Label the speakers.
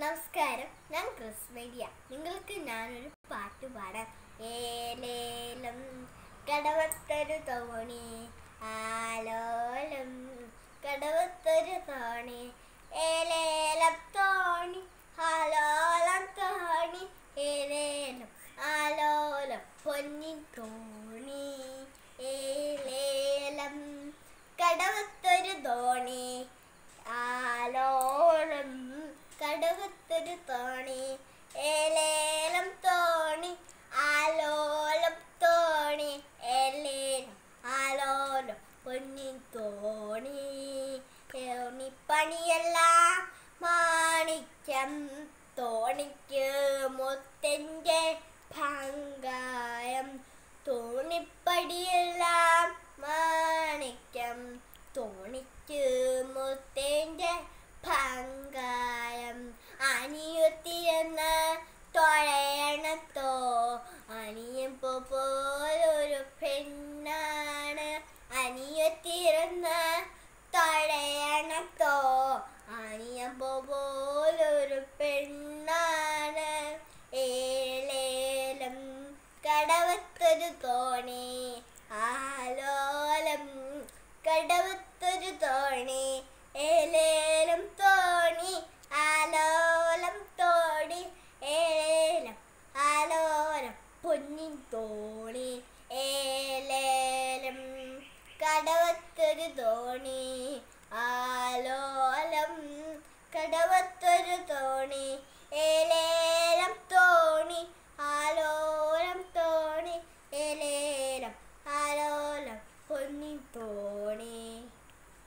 Speaker 1: നമസ്കാരം ഞാൻ Chris media നിങ്ങൾക്ക് ഞാനൊരു പാട്ട് പാടാം ഏലേലം കടവത്തൊരു തോണി ആലോലം കടവത്തൊരു തോണി ഏലേലം തോണി ആലോലം തോണി ഏലേലം ആലോലം പൊന്നിൻ തോണി ഏലേലം കടവത്തൊരു തോണി ആലോലം കടവത്തൊരു തോണി ഏലേലം തോണി ആലോലം തോണി ഏലേലം ആലോലം പൊന്നിൻ തോണി തോണിപ്പണിയല്ല മാണിക്യം തോണിക്ക് മുത്തൻ്റെ ഭംഗായം തോണിപ്പടിയെല്ലാം മാണിക്യം തോണിക്ക് മുത്തേൻ്റെ ഭംഗായം അനിയുത്തിയെന്ന തൊഴയണത്തോ അനിയും പോലൊരു പെണ്ണാണ് അനിയത്തിരുന്ന തൊഴയണത്തോ അനിയം പോലൊരു പെണ്ണാണ് ഏലേലം കടവത്തൊരു തോണി ആലോലം കടവത്തൊരു തോണി ഏലേലം തോണി ആലോലം തോണി ഏലേലം ആലോലം പൊന്നിൻ തോണി ഏലേലം കടവത്തൊരു തോണി ആലോലം കടവത്തൊരു തോണി ഏലേ